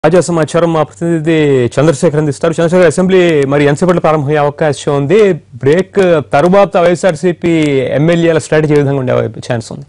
తాజా సమాచారం మా ప్రతినిధి చంద్రశేఖర్ అందిస్తారు చంద్రశేఖర్ అసెంబ్లీ మరి ఎంతసేపట్లో ప్రారంభమయ్యే అవకాశం ఉంది బ్రేక్ తరువాత వైఎస్ఆర్సీపీ ఎమ్మెల్యేల స్ట్రాటజీ ఏ విధంగా ఉండే ఛాన్స్ ఉంది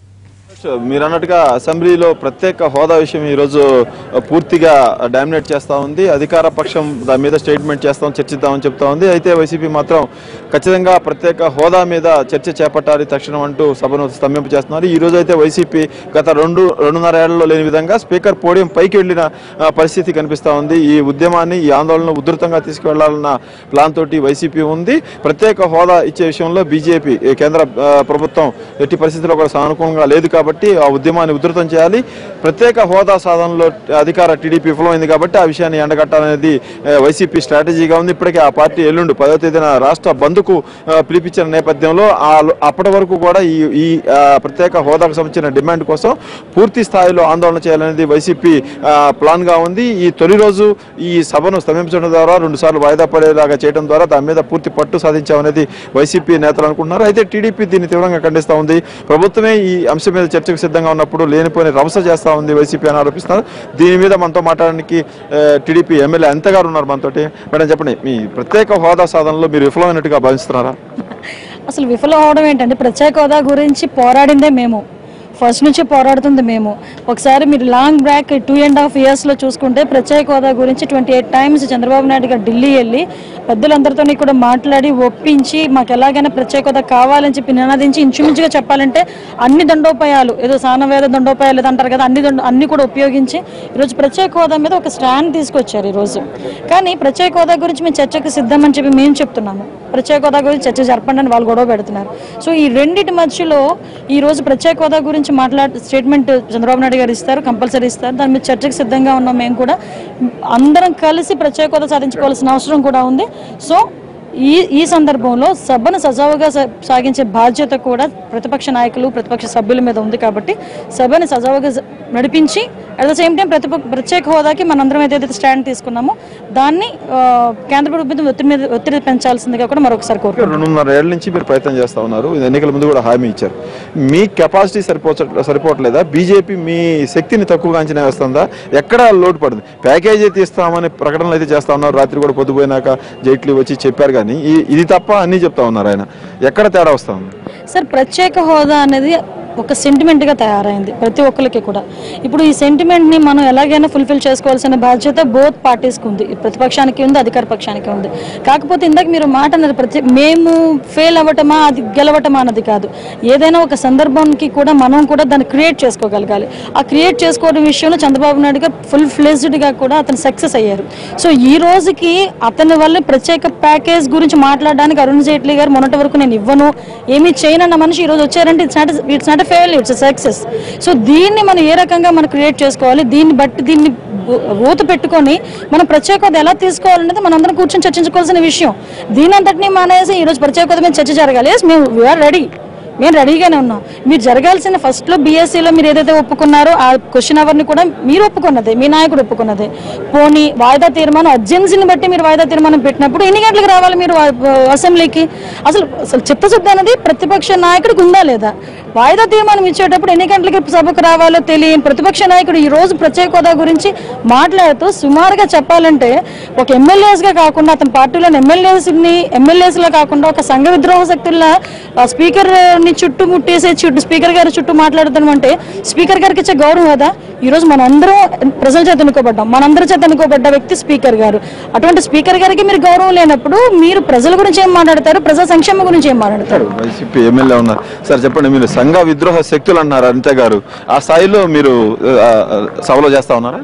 మీరు అన్నట్టుగా అసెంబ్లీలో ప్రత్యేక హోదా విషయం ఈరోజు పూర్తిగా డామినేట్ చేస్తూ ఉంది అధికార పక్షం దాని మీద స్టేట్మెంట్ చేస్తాం చర్చిద్దామని చెప్తా ఉంది అయితే వైసీపీ మాత్రం ఖచ్చితంగా ప్రత్యేక హోదా మీద చర్చ చేపట్టాలి తక్షణం అంటూ సభను స్తంభింపు చేస్తున్నారు ఈ రోజు అయితే వైసీపీ గత రెండు రెండున్నర ఏళ్లలో లేని విధంగా స్పీకర్ పోడియం పైకి వెళ్లిన ఆ, పరిస్థితి కనిపిస్తా ఉంది ఈ ఉద్యమాన్ని ఈ ఆందోళనను ఉధృతంగా తీసుకువెళ్లాలన్న ప్లాన్ తోటి వైసీపీ ఉంది ప్రత్యేక హోదా ఇచ్చే విషయంలో బీజేపీ కేంద్ర ఆ, ప్రభుత్వం ఎట్టి పరిస్థితుల్లో కూడా సానుకూలంగా లేదు కాబట్టి ఆ ఉద్యమాన్ని ఉధృతం చేయాలి ప్రత్యేక హోదా సాధనలో అధికార టీడీపీ విఫలమైంది కాబట్టి ఆ విషయాన్ని ఎండగట్టాలనేది ఆ, వైసీపీ స్ట్రాటజీగా ఉంది ఇప్పటికే ఆ పార్టీ ఎల్లుండి పదో తేదీన రాష్ట్ర బంద్కు ఆ, పిలిపించిన నేపథ్యంలో ఆ అప్పటి వరకు కూడా ఈ ఈ ఆ, ప్రత్యేక హోదాకు సంబంధించిన డిమాండ్ కోసం పూర్తి స్థాయిలో ఆందోళన చేయాలనేది వైసీపీ ఆ, ప్లాన్ గా ఉంది ఈ తొలి రోజు ఈ సభను స్తంభించడం ద్వారా రెండు సార్లు వాయిదా పడేలాగా చేయడం ద్వారా దాని మీద పూర్తి పట్టు సాధించామనేది వైసీపీ నేతలు అనుకుంటున్నారు అయితే టీడీపీ దీన్ని తీవ్రంగా ఖండిస్తా ఉంది ప్రభుత్వమే ఈ అంశం మీద చర్చకు సిద్ధంగా ఉన్నప్పుడు లేనిపోయిన రభస చేస్తా ఉంది వైసీపీ అని ఆరోపిస్తున్నారు దీని మీద మనతో మాట్లాడడానికి ఆ, టీడీపీ ఎమ్మెల్యే ఎంత గారు ఉన్నారు మనతోటి మేడం చెప్పండి మీ ప్రత్యేక హోదా సాధనలో మీరు విఫలమైనట్టుగా భావిస్తున్నారా అసలు విఫలం అవడం ఏంటంటే ప్రత్యేక హోదా గురించి పోరాడిందే మేము ఫస్ట్ నుంచి పోరాడుతుంది మేము ఒకసారి మీరు లాంగ్ బ్రాక్ టూ అండ్ హాఫ్ ఇయర్స్లో చూసుకుంటే ప్రత్యేక హోదా గురించి twenty eight times Chandrababu Naidu garu Delhi వెళ్ళి పెద్దలందరితో కూడా మాట్లాడి ఒప్పించి మాకు ఎలాగైనా ప్రత్యేక హోదా కావాలని చెప్పి నినాదించి ఇంచుమించుగా చెప్పాలంటే అన్ని దండోపాయాలు ఏదో సానవేద దండోపాయాలు ఏదో అంటారు కదా అన్ని దండ అన్ని కూడా ఉపయోగించి ఈరోజు ప్రత్యేక హోదా మీద ఒక స్టాండ్ తీసుకొచ్చారు ఈరోజు కానీ ప్రత్యేక హోదా గురించి మేము చర్చకు సిద్ధమని చెప్పి మేము చెప్తున్నాము ప్రత్యేక హోదా గురించి చర్చ జరపండి అని వాళ్ళు గొడవ పెడుతున్నారు సో ఈ రెండింటి మధ్యలో ఈ రోజు ప్రత్యేక హోదా గురించి మాట్లాడే స్టేట్మెంట్ చంద్రబాబు నాయుడు గారు ఇస్తారు కంపల్సరీ ఇస్తారు దాని మీద చర్చకు సిద్ధంగా ఉన్నాం మేము కూడా అందరం కలిసి ప్రత్యేక హోదా సాధించుకోవాల్సిన అవసరం కూడా ఉంది సో ఈ ఈ సందర్భంలో సభను సజావుగా సా- సాగించే బాధ్యత కూడా ప్రతిపక్ష నాయకులు ప్రతిపక్ష సభ్యుల మీద ఉంది కాబట్టి సభని సజావుగా జ- నడిపించి అట్ ద సేమ్ టైం ప్రతిప ప్రత్యేక హోదాకి మనందరం ఏదైతే స్టాండ్ తీసుకున్నామో దాన్ని ఆ, కేంద్ర ప్రభుత్వం ఒత్తిడి మీద ఒత్తిడి పెంచాల్సిందిగా కూడా మరొకసారి కోరుకుంటున్నాం రెండున్నర ఏళ్ల నుంచి మీరు ప్రయత్నం చేస్తా ఉన్నారు ఇది ఎన్నికల ముందు కూడా హామీ ఇచ్చారు మీ కెపాసిటీ సరిపోచ సరిపోవట్లేదా బీజేపీ మీ శక్తిని తక్కువగా అంచనా వేస్తుందా ఎక్కడ లోటు పడింది ప్యాకేజీ తీస్తామని ప్రకటనలు అయితే చేస్తా ఉన్నారు రాత్రి కూడా పొద్దుపోయినాక జైట్లీ వచ్చి చెప్పారు కానీ ఈ- ఇది తప్ప అన్నీ చెప్తా ఉన్నారు ఆయన ఎక్కడ తేడా వస్తా ఉంది సార్ ప్రత్యేక హోదా అనేది ఒక సెంటిమెంట్గా తయారైంది ప్రతి ఒక్కరికి కూడా ఇప్పుడు ఈ సెంటిమెంట్ని మనం ఎలాగైనా ఫుల్ఫిల్ చేసుకోవాల్సిన బాధ్యత బోత్ పార్టీస్కి ఉంది ఈ ప్రతిపక్షానికి ఉంది అధికార పక్షానికి ఉంది కాకపోతే ఇందాక మీరు మాట అన్నారు ప్రతి మేము ఫెయిల్ అవ్వటమా అది గెలవటమా అన్నది కాదు ఏదైనా ఒక సందర్భానికి కూడా మనం కూడా దాన్ని క్రియేట్ చేసుకోగలగాలి ఆ క్రియేట్ చేసుకోవడం విషయంలో చంద్రబాబు నాయుడు గారు ఫుల్ ఫ్లెజ్డ్గా కూడా అతను సక్సెస్ అయ్యారు సో ఈ రోజుకి అతని వల్ల ప్రత్యేక ప్యాకేజ్ గురించి మాట్లాడడానికి అరుణ్ జైట్లీ గారు మొన్నటి వరకు నేను ఇవ్వను ఏమీ చేయనన్న మనిషి ఈ రోజు వచ్చారంటే it's not it's not fail it's success so దీన్ని మనం ఏ రకంగా మనం క్రియేట్ చేసుకోవాలి దీన్ని బట్టి దీన్ని ఊత పెట్టుకొని మనం ప్రత్యేక హోదా ఎలా తీసుకోవాలనేది మనందరం కూర్చొని చర్చించుకోవాల్సిన విషయం దీని అంతటినీ మానేసి ఈ రోజు ప్రత్యేక హోదా మీద చర్చ జరగాలి Yes, మేము వీఆర్ రెడీ మేము రెడీగానే ఉన్నాం మీరు జరగాల్సిన ఫస్ట్లో బీఎస్సీలో మీరు ఏదైతే ఒప్పుకున్నారో ఆ క్వశ్చన్ అవర్ని కూడా మీరు ఒప్పుకున్నదే మీ నాయకుడు ఒప్పుకున్నదే పోనీ వాయిదా తీర్మానం అర్జెన్సీని బట్టి మీరు వాయిదా తీర్మానం పెట్టినప్పుడు ఎన్ని గంటలకు రావాలి మీరు ఆ, అసెంబ్లీకి అసలు అసలు చిత్తశుద్ధి అనేది ప్రతిపక్ష నాయకుడికి ఉందా లేదా వాయిదా తీర్మానం ఇచ్చేటప్పుడు ఎన్ని గంటలకి సభకు రావాలో తెలియని ప్రతిపక్ష నాయకుడు ఈ రోజు ప్రత్యేక హోదా గురించి మాట్లాడుతూ సుమారుగా చెప్పాలంటే ఒక ఎమ్మెల్యేస్గా కాకుండా అతని పార్టీలోని ఎమ్మెల్యేస్ని ఎమ్మెల్యేస్లో కాకుండా ఒక సంఘ విద్రోహ శక్తుల్లా ఆ స్పీకర్ ని చుట్టూ ముట్టేసే చుట్టూ స్పీకర్ గారి చుట్టూ మాట్లాడుతాం అంటే స్పీకర్ గారికి ఇచ్చే గౌరవం కదా ఈ రోజు మనందరం ప్రజల చేత ఎన్నుకోబడ్డాం మనందరి చేత ఎన్నుకోబడ్డ వ్యక్తి స్పీకర్ గారు అటువంటి స్పీకర్ గారికి మీరు గౌరవం లేనప్పుడు మీరు ప్రజల గురించి ఏం మాట్లాడతారు ప్రజా సంక్షేమం గురించి ఏం మాట్లాడతారు వైసీపీ ఎమ్మెల్యే ఉన్నారు సార్ చెప్పండి మీరు సంఘ విద్రోహ శక్తులు అన్నారు అనిత గారు ఆ స్థాయిలో మీరు ఆ, ఆ, సభలో చేస్తా ఉన్నారా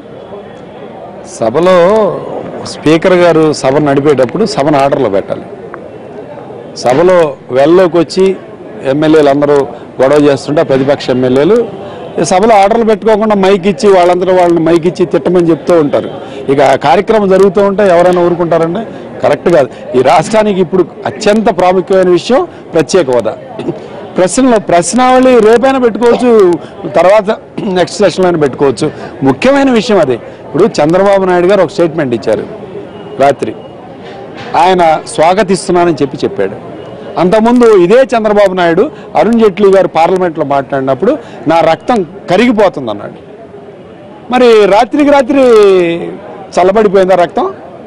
సభలో స్పీకర్ గారు సభను నడిపేటప్పుడు సభను ఆర్డర్లో పెట్టాలి సభలో వెల్లోకి వచ్చి ఎమ్మెల్యేలు అందరూ గొడవ చేస్తుంటే ఆ ప్రతిపక్ష ఎమ్మెల్యేలు ఈ సభలో ఆర్డర్లు పెట్టుకోకుండా మైక్ ఇచ్చి వాళ్ళందరూ వాళ్ళని మైక్ ఇచ్చి తిట్టమని చెప్తూ ఉంటారు ఇక ఆ కార్యక్రమం జరుగుతూ ఉంటే ఎవరైనా ఊరుకుంటారండి కరెక్ట్ కాదు ఈ రాష్ట్రానికి ఇప్పుడు అత్యంత ప్రాముఖ్యమైన విషయం ప్రత్యేక హోదా ప్రశ్నలో ప్రశ్నావళి రేపైనా పెట్టుకోవచ్చు తర్వాత నెక్స్ట్ సెషన్లో పెట్టుకోవచ్చు ముఖ్యమైన విషయం అదే ఇప్పుడు చంద్రబాబు నాయుడు గారు ఒక స్టేట్మెంట్ ఇచ్చారు రాత్రి ఆయన స్వాగతిస్తున్నానని చెప్పి చెప్పాడు అంతకుముందు ఇదే చంద్రబాబు నాయుడు అరుణ్ జైట్లీ గారు పార్లమెంట్లో మాట్లాడినప్పుడు నా రక్తం కరిగిపోతుంది అన్నాడు మరి రాత్రికి రాత్రి చల్లబడిపోయిందా రక్తం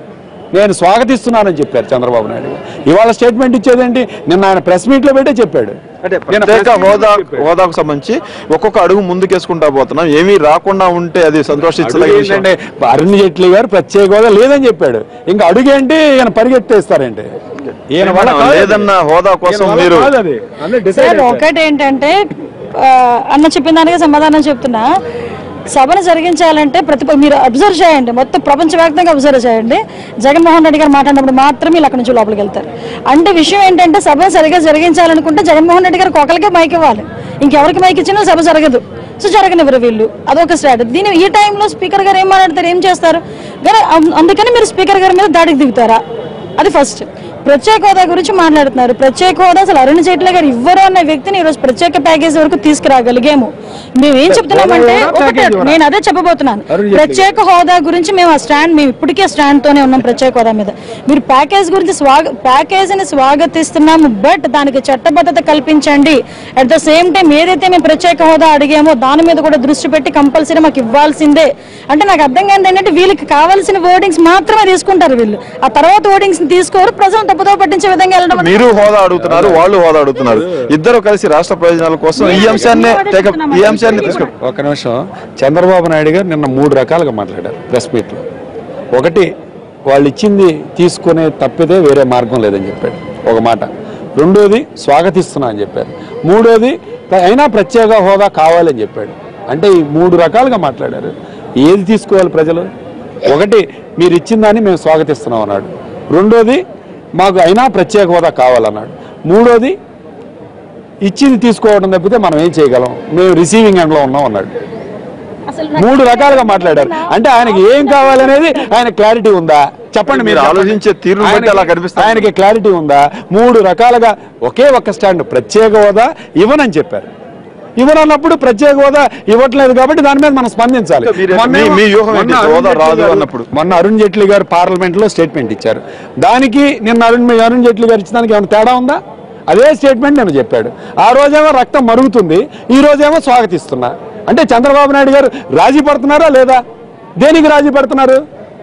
నేను స్వాగతిస్తున్నానని చెప్పారు చంద్రబాబు నాయుడు గారు. ఇవాళ స్టేట్మెంట్ ఇచ్చేదేంటి నిన్న ఆయన ప్రెస్ మీట్లో పెట్టే చెప్పాడు అంటే నిన్న ప్రత్యేక press meet లో హోదా చెప్పాడు. హోదాకు సంబంధించి ఒక్కొక్క అడుగు ముందుకేసుకుంటా పోతున్నాం ఏమీ రాకుండా ఉంటే అది సంతోషించదగిన అడుగు విషయం. ఏంటంటే అరుణ్ జైట్లీ గారు ప్రత్యేక హోదా లేదని చెప్పాడు ఇంకా అడుగేంటి ఈయన పరిగెత్తేస్తారండి ఈయన వల్ల కాదు అది. లేదన్న హోదా కోసం ఈయన వల్ల మీరు కాదు అది. అందులో decide సార్ అయిపోయారు. ఒకటి ఏంటంటే ఆ, అన్న చెప్పిన దానికి సమాధానం చెప్తున్నా సభను జరిగించాలంటే ప్రతి మీరు అబ్జర్వ్ చేయండి మొత్తం ప్రపంచవ్యాప్తంగా అబ్జర్వ్ చేయండి జగన్మోహన్ రెడ్డి గారు మాట్లాడినప్పుడు మాత్రమే వీళ్ళు అక్కడి నుంచి లోపలికి వెళ్తారు అంటే విషయం ఏంటంటే సభను సరిగా జరిగించాలనుకుంటే జగన్మోహన్ రెడ్డి గారికి ఒకరికే మైక్ ఇవ్వాలి ఇంకెవరికి మైక్ ఇచ్చినా సభ జరగదు సో జరగనివ్వరు వీళ్ళు అదొక స్ట్రాటజీ దీని ఈ టైంలో స్పీకర్ గారు ఏం మాట్లాడతారు ఏం చేస్తారు కానీ అం- అందుకని మీరు స్పీకర్ గారి మీద దాడికి దిగుతారా అది ఫస్ట్ ప్రత్యేక హోదా గురించి మాట్లాడుతున్నారు ప్రత్యేక హోదా అసలు అరుణ్ జైట్లీ గారు ఇవ్వరు అన్న వ్యక్తిని ఈరోజు ప్రత్యేక ప్యాకేజ్ వరకు తీసుకురాగలిగాము మేము ఏం చెప్తున్నామంటే ఎవరో ఒకటే ప్యాకేజ్ ఇవ్వరా? నేను అదే చెప్పబోతున్నాను అరుణ్ జైట్లీ ప్రత్యేక హోదా గురించి మేము ఆ స్టాండ్ మేము ఇప్పటికే స్టాండ్ తోనే ఉన్నాం ప్రత్యేక హోదా మీద మీరు ప్యాకేజ్ గురించి స్వాగ ప్యాకేజ్ ని స్వాగతిస్తున్నాము బట్ దానికి చట్టబద్ధత కల్పించండి అట్ ద సేమ్ టైం ఏదైతే మేము ప్రత్యేక హోదా అడిగామో దాని మీద కూడా దృష్టి పెట్టి కంపల్సరీ మాకు ఇవ్వాల్సిందే అంటే నాకు అర్థం కాదు ఏంటంటే వీళ్ళకి కావాల్సిన వర్డింగ్స్ మాత్రమే తీసుకుంటారు వీళ్ళు ఆ తర్వాత వర్డింగ్స్ తీసుకోరు ప్రజలను తప్పుదో పట్టించే విధంగా వెళ్ళడం అనేది మీరు హోదా అడుగుతున్నారు వాళ్ళు హోదా అడుగుతున్నారు ఇద్దరు కలిసి రాష్ట్ర ప్రయోజనాల కోసం ఈ అంశాన్ని టేకప్ ఈ అంశాన్ని తీసుకో ఒక నిమిషం చంద్రబాబు నాయుడు గారు నిన్న మూడు రకాలుగా మాట్లాడారు ప్రెస్ మీట్లో ఒకటి వాళ్ళు ఇచ్చింది తీసుకునే తప్పితే వేరే మార్గం లేదని చెప్పాడు ఒక మాట రెండోది స్వాగతిస్తున్నా అని చెప్పారు మూడోది అయినా ప్రత్యేక హోదా కావాలని చెప్పాడు అంటే ఈ మూడు రకాలుగా మాట్లాడారు ఏది తీసుకోవాలి ప్రజలు ఒకటి మీరు ఇచ్చిన దాన్ని మేము స్వాగతిస్తున్నాం అన్నాడు రెండోది మాకు అయినా ప్రత్యేక హోదా కావాలన్నాడు మూడోది ఇచ్చింది తీసుకోవడం తప్పితే మనం ఏం చేయగలం మేము రిసీవింగ్ ఎండ్లో ఉన్నాం అన్నాడు అసలు మూడు రకాలుగా మాట్లాడారు అంటే ఆయనకి ఏం కావాలనేది ఆయన క్లారిటీ ఉందా చెప్పండి మీరు చెప్పండి. ఆలోచించే తీరును బట్టి ఆయనకి- అలా కనిపిస్తుంది. ఆయనకి క్లారిటీ ఉందా మూడు రకాలుగా ఒకే ఒక్క స్టాండ్ ప్రత్యేక హోదా ఇవ్వనని చెప్పారు ఇవ్వనన్నప్పుడు ప్రత్యేక హోదా ఇవ్వట్లేదు కాబట్టి దాని మీద మనం స్పందించాలి మీరు- మొన్నేమో- మీ- మీ వ్యూహం ఏంటి? మొన్న అరుణ్ హోదా జైట్లీ రాదు గారు- అన్నప్పుడు. మొన్న అరుణ్ జైట్లీ గారు పార్లమెంట్ లో స్టేట్మెంట్ ఇచ్చారు దానికి నిన్న అరుణ్ అరుణ్ జైట్లీ గారు ఇచ్చిన దానికి ఏమైనా తేడా ఉందా అదే స్టేట్మెంట్ నేను చెప్పాడు ఆ రోజేమో రక్తం మరుగుతుంది ఈ రోజేమో స్వాగతిస్తున్నా అంటే చంద్రబాబు నాయుడు గారు రాజీ పడుతున్నారా లేదా దేనికి రాజీ పడుతున్నారు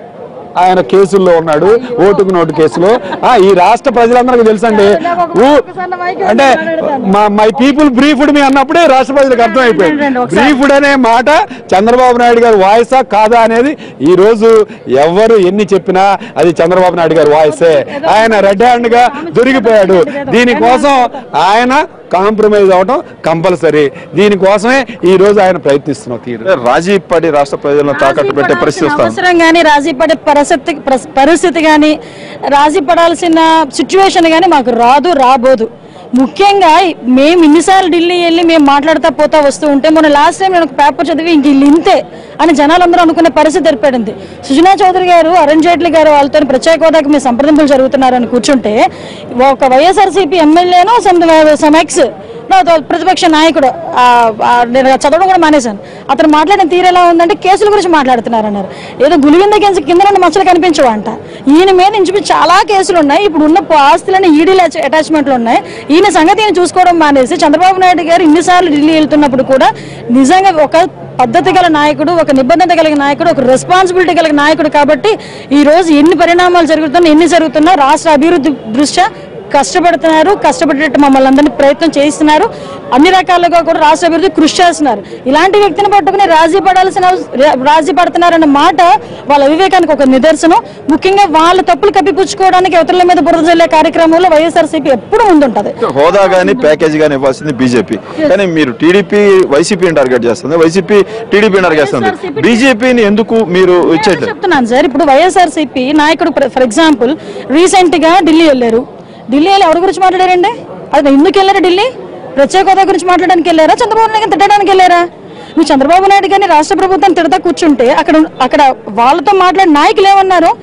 ఆయన కేసుల్లో ఉన్నాడు ఓటుకు నోటు కేసులో ఆ ఈ రాష్ట్ర ప్రజలందరికీ తెలుసండి ఊ- అంటే మా మై పీపుల్ బ్రీఫ్డ్ మీ అన్నప్పుడే రాష్ట్ర ప్రజలకు అర్థమైపోయింది బ్రీఫ్డ్ అనే మాట చంద్రబాబు నాయుడు గారి వాయిసా కాదా అనేది ఈ రోజు ఎవరు ఎన్ని చెప్పినా అది చంద్రబాబు నాయుడు గారి వాయిసే ఆయన రెడ్ హ్యాండ్ గా దొరికిపోయాడు దీనికోసం ఆయన కాంప్రమైజ్ అవడం కంపల్సరీ దీనికోసమే ఈ రోజు ఆయన ప్రయత్నిస్తున్న తీరు రాజీ పడి రాష్ట్ర ప్రజలను తాకట్టు పెట్టే పరిస్థితి రాజీ వస్తాం అవసరం కానీ రాజీ పడే పరిస్థితి ప్రస్- పరిస్థితి కానీ రాజీ పడాల్సిన సిచ్యువేషన్ కానీ మాకు రాదు రాబోదు ముఖ్యంగా మేము ఇన్నిసార్లు ఢిల్లీ వెళ్ళి మేము మాట్లాడుతూ పోతా వస్తూ ఉంటే మొన్న లాస్ట్ టైం నేను ఒక పేపర్ చదివి ఇంక వీళ్ళు ఇంతే అని జనాలందరూ అనుకునే పరిస్థితి ఏర్పడింది సుజనా చౌదరి గారు అరుణ్ జైట్లీ గారు వాళ్ళతో ప్రత్యేక హోదాకి మీ సంప్రదింపులు జరుగుతున్నారని కూర్చుంటే ఒక వైఎస్ఆర్సీపీ ఎమ్మెల్యేనో సమెక్స్ ప్రతిపక్ష నాయకుడు ఆ, ఆ, నేను చదవడం కూడా మానేశాను అతను మాట్లాడిన తీరు ఎలా ఉందంటే కేసుల గురించి మాట్లాడుతున్నారు అన్నారు ఏదో గులివింద కింద కింద నుండి మచ్చలు కనిపించవు అంట ఈయన మీద ఇంచుమించు చాలా కేసులు ఉన్నాయి ఇప్పుడు ఉన్న ఆస్తులన్నీ ఈడీలు అటాచ్మెంట్లు ఉన్నాయి ఈయన సంగతి ఈయన చూసుకోవడం మానేసి చంద్రబాబు నాయుడు గారు ఇన్నిసార్లు ఢిల్లీ వెళ్తున్నప్పుడు కూడా నిజంగా ఒక పద్ధతి గల నాయకుడు ఒక నిబంధన కలిగిన నాయకుడు ఒక రెస్పాన్సిబిలిటీ కలిగిన నాయకుడు కాబట్టి ఈ రోజు ఎన్ని పరిణామాలు జరుగుతున్నా ఎన్ని జరుగుతున్నా రాష్ట్ర అభివృద్ధి దృష్ట్యా కష్టపడుతున్నారు కష్టపడేటట్టు మమ్మల్ని అందరినీ ప్రయత్నం చేయిస్తున్నారు అన్ని రకాలుగా కూడా రాష్ట్ర అభివృద్ధి కృషి చేస్తున్నారు ఇలాంటి వ్యక్తిని పట్టుకుని రాజీ పడాల్సిన అవస- రా- రాజీ పడుతున్నారన్న మాట వాళ్ళ వివేకానికి ఒక నిదర్శనం ముఖ్యంగా వాళ్ళ తప్పులు కప్పిపుచ్చుకోవడానికి ఇతరుల మీద బురద జల్లే కార్యక్రమంలో వైఎస్ఆర్సీపీ ఎప్పుడు ముందుంటది హోదా గానీ ప్యాకేజ్ గానీ ఇవ్వాల్సింది బీజేపీ కానీ మీరు టీడీపీ వైసీపీని టార్గెట్ చేస్తుంది వైసీపీ టీడీపీని టార్గెట్ చేస్తుంది వైఎస్ఆర్సీపీ బీజేపీని ఎందుకు మీరు ఇచ్చేట్లేదు చెప్తున్నాను సార్ ఇప్పుడు వైఎస్ఆర్సీపీ నాయకుడు ఫర్ ఎగ్జాంపుల్ రీసెంట్ గా ఢిల్లీ వెళ్ళారు ఢిల్లీ వెళ్ళి ఎవరి గురించి మాట్లాడారండి అది ఎందుకు వెళ్ళారు ఢిల్లీ ప్రత్యేక హోదా గురించి మాట్లాడడానికి వెళ్ళారా చంద్రబాబు నాయుడు తిట్టడానికి వెళ్ళారా నువ్వు చంద్రబాబు నాయుడు గారిని రాష్ట్ర ప్రభుత్వం తిడతా కూర్చుంటే అక్కడ అక్కడ వాళ్ళతో మాట్లాడిన నాయకులు ఏమన్నారు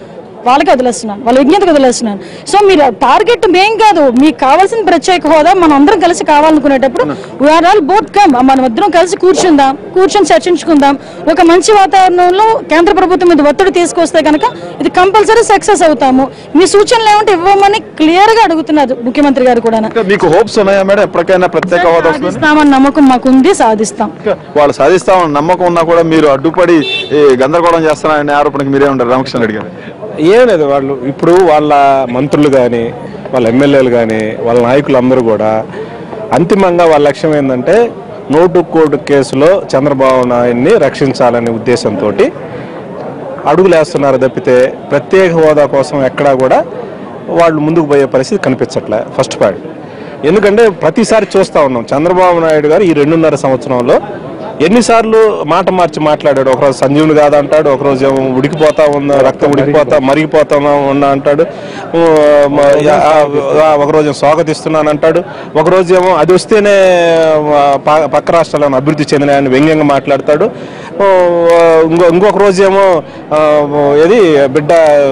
వాళ్ళకి వదిలేస్తున్నాను వాళ్ళ విజ్ఞతకు వదిలేస్తున్నాను సో మీరు టార్గెట్ మేం కాదు మీకు కావాల్సిన ప్రత్యేక హోదా మనం అందరం కలిసి కావాలనుకునేటప్పుడు వీఆర్ ఆల్ బోత్ కమ్ మనం ఇద్దరం కలిసి కూర్చుందాం కూర్చొని చర్చించుకుందాం ఒక మంచి వాతావరణంలో కేంద్ర ప్రభుత్వం మీద ఒత్తిడి తీసుకొస్తే కనుక ఇది కంపల్సరీ సక్సెస్ అవుతాము మీ సూచనలు ఏమంటే ఇవ్వమని క్లియర్ గా అడుగుతున్నారు ముఖ్యమంత్రి గారు కూడా ఇంకా మీకు హోప్స్ ఉన్నాయా మేడం ఎప్పటికైనా ప్రత్యేక హోదా వస్తుందని సాధిస్తామని నమ్మకం మాకుంది సాధిస్తాం ఇంకా వాళ్ళు సాధిస్తామని నమ్మకం ఉన్నా కూడా మీరు అడ్డుపడి ఈ గందరగోళం చేస్తున్నారనే ఆరోపణకి మీరే ఉంటారు రామకృష్ణ రెడ్డి గారు ఏం లేదు వాళ్ళు ఇప్పుడు వాళ్ళ మంత్రులు కానీ వాళ్ళ ఎమ్మెల్యేలు కానీ వాళ్ళ నాయకులు అందరూ కూడా అంతిమంగా వాళ్ళ లక్ష్యం ఏంటంటే నోటు కోటు కేసులో చంద్రబాబు నాయుడిని రక్షించాలనే ఉద్దేశంతో అడుగులేస్తున్నారు తప్పితే ప్రత్యేక హోదా కోసం ఎక్కడా కూడా వాళ్ళు ముందుకు పోయే పరిస్థితి కనిపించట్లే ఫస్ట్ పాయింట్ ఎందుకంటే ప్రతిసారి చూస్తూ ఉన్నాం చంద్రబాబు నాయుడు గారు ఈ రెండున్నర సంవత్సరంలో ఎన్నిసార్లు మాట మార్చి మాట్లాడాడు ఒకరోజు సంజీవుని కాదంటాడు ఒకరోజు ఏమో ఉడికిపోతా ఉన్నా రక్తం ఉడికిపోతా మరిగిపోతా ఉన్నా అంటాడు ఊ, మ- యా- ఆ, ఒకరోజు ఏమో స్వాగతిస్తున్నాను అంటాడు ఒకరోజు ఏమో అది వస్తేనే ఆ, ప- పక్క రాష్ట్రాలను అభివృద్ధి చెందినాయని వ్యంగ్యంగా మాట్లాడతాడు ఓ, ఇంకో ఇంకొక రోజు ఏమో ఆ, ఏది బిడ్డ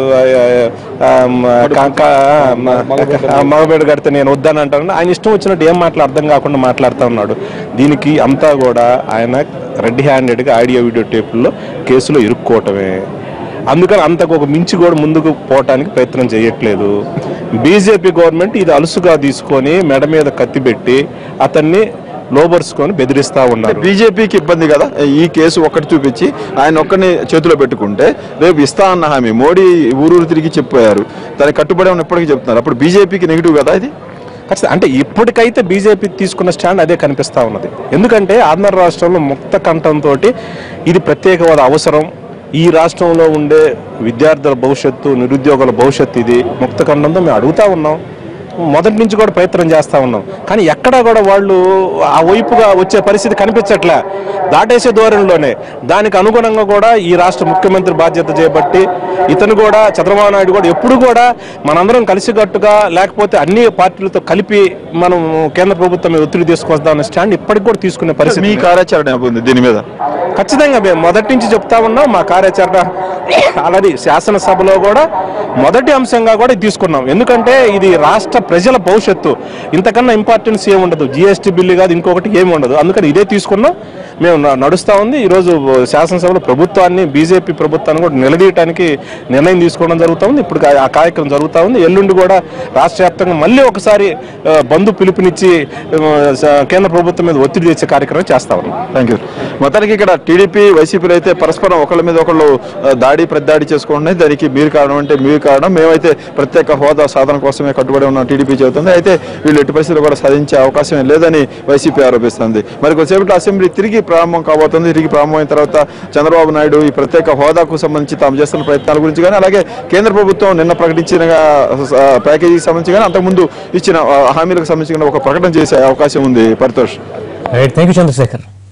ఆ, మ- క- క- మ- ఆ, మగబిడ్డ కడితే నేను వద్దని అంటాను ఆయన ఇష్టం వచ్చినట్టు ఏం మాటలు అర్థం కాకుండా మాట్లాడుతూ ఉన్నాడు దీనికి అంతా కూడా ఆయన రెడ్ హ్యాండెడ్గా ఆడియో వీడియో టేపుల్లో కేసులో ఇరుక్కోవటమే అందుకని అంతకు ఒక మించి కూడా ముందుకు పోవటానికి ప్రయత్నం చేయట్లేదు బీజేపీ గవర్నమెంట్ ఇది అలుసుగా తీసుకొని మెడ మీద కత్తి పెట్టి అతన్ని లోబరుచుకొని బెదిరిస్తా ఉన్నారు బీజేపీకి ఇబ్బంది కదా ఈ కేసు ఒక్కటి చూపించి ఆయన ఒక్కడిని చేతిలో పెట్టుకుంటే రేపు ఇస్తా అన్న హామీ మోడీ ఊరూరు తిరిగి చెప్పారు దానికి కట్టుబడి ఉన్న ఇప్పటికీ చెప్తున్నారు అప్పుడు బీజేపీకి నెగిటివ్ కదా ఇది ఖచ్చితంగా అంటే ఇప్పటికైతే బీజేపీ తీసుకున్న స్టాండ్ అదే కనిపిస్తా ఉన్నది ఎందుకంటే ఆంధ్ర రాష్ట్రంలో ముక్త కంఠంతో ఇది ప్రత్యేక హోదా అవసరం ఈ రాష్ట్రంలో ఉండే విద్యార్థుల భవిష్యత్తు నిరుద్యోగుల భవిష్యత్తు ఇది ముక్త ఖండంతో మేము అడుగుతా ఉన్నాం మొదటి నుంచి కూడా ప్రయత్నం చేస్తా ఉన్నాం కానీ ఎక్కడా కూడా వాళ్ళు ఆ వైపుగా వచ్చే పరిస్థితి కనిపించట్లే దాటేసే ధోరణిలోనే దానికి అనుగుణంగా కూడా ఈ రాష్ట్ర ముఖ్యమంత్రి బాధ్యత చేపట్టి ఇతను కూడా చంద్రబాబు నాయుడు కూడా ఎప్పుడు కూడా మనందరం కలిసికట్టుగా లేకపోతే అన్ని పార్టీలతో కలిపి మనం కేంద్ర ప్రభుత్వం మీద ఒత్తిడి తీసుకొస్తామన్న స్టాండ్ ఇప్పటికి కూడా తీసుకునే పరిస్థితి మీ కార్యాచరణ ఉంది దీని మీద ఖచ్చితంగా మేము మొదటి నుంచి చెప్తా ఉన్నాం మా కార్యాచరణ ఆల్రెడీ శాసనసభలో కూడా మొదటి అంశంగా కూడా ఇది తీసుకున్నాం ఎందుకంటే ఇది రాష్ట్ర ప్రజల భవిష్యత్తు ఇంతకన్నా ఇంపార్టెన్స్ ఏమి ఉండదు జిఎస్టీ బిల్లు కాదు ఇంకొకటి ఏమి ఉండదు అందుకని ఇదే తీసుకున్నాం మేము న- నడుస్తా ఉంది ఈరోజు శాసనసభలో ప్రభుత్వాన్ని బీజేపీ ప్రభుత్వాన్ని కూడా నిలదీయడానికి నిర్ణయం తీసుకోవడం జరుగుతూ ఉంది ఇప్పుడు ఆ కార్యక్రమం జరుగుతూ ఉంది ఎల్లుండి కూడా రాష్ట్ర వ్యాప్తంగా మళ్ళీ ఒకసారి ఆ, బంధు పిలుపునిచ్చి ఆ, స- కేంద్ర ప్రభుత్వం మీద ఒత్తిడి తెచ్చే కార్యక్రమం చేస్తా ఉన్నాం థ్యాంక్ యూ మొత్తానికి ఇక్కడ టీడీపీ వైసీపీలు అయితే పరస్పరం ఒకళ్ళ మీద ఒకళ్ళు ఆ, దాడి ప్రతిదాడి చేసుకుంటున్నాయి దానికి మీరు కారణం అంటే మీరు కారణం మేమైతే ప్రత్యేక హోదా సాధన కోసమే కట్టుబడి ఉన్న టీడీపీ చెబుతుంది అయితే వీళ్ళు ఎట్టి పరిస్థితుల్లో కూడా సాధించే అవకాశం లేదని వైసీపీ ఆరోపిస్తుంది మరి కొద్దిసేపట్లో అసెంబ్లీ తిరిగి ప్రారంభం కాబోతుంది తిరిగి ప్రారంభమైన తర్వాత చంద్రబాబు నాయుడు ఈ ప్రత్యేక హోదాకు సంబంధించి తాము చేస్తున్న ప్రయత్నాల గురించి కానీ అలాగే కేంద్ర ప్రభుత్వం నిన్న ప్రకటించిన ఆ, ప్యాకేజీకి సంబంధించి కానీ అంతకుముందు ఇచ్చిన ఆ, హామీలకు సంబంధించిన ఒక ప్రకటన చేసే అవకాశం ఉంది Paritosh right thank you Chandrasekhar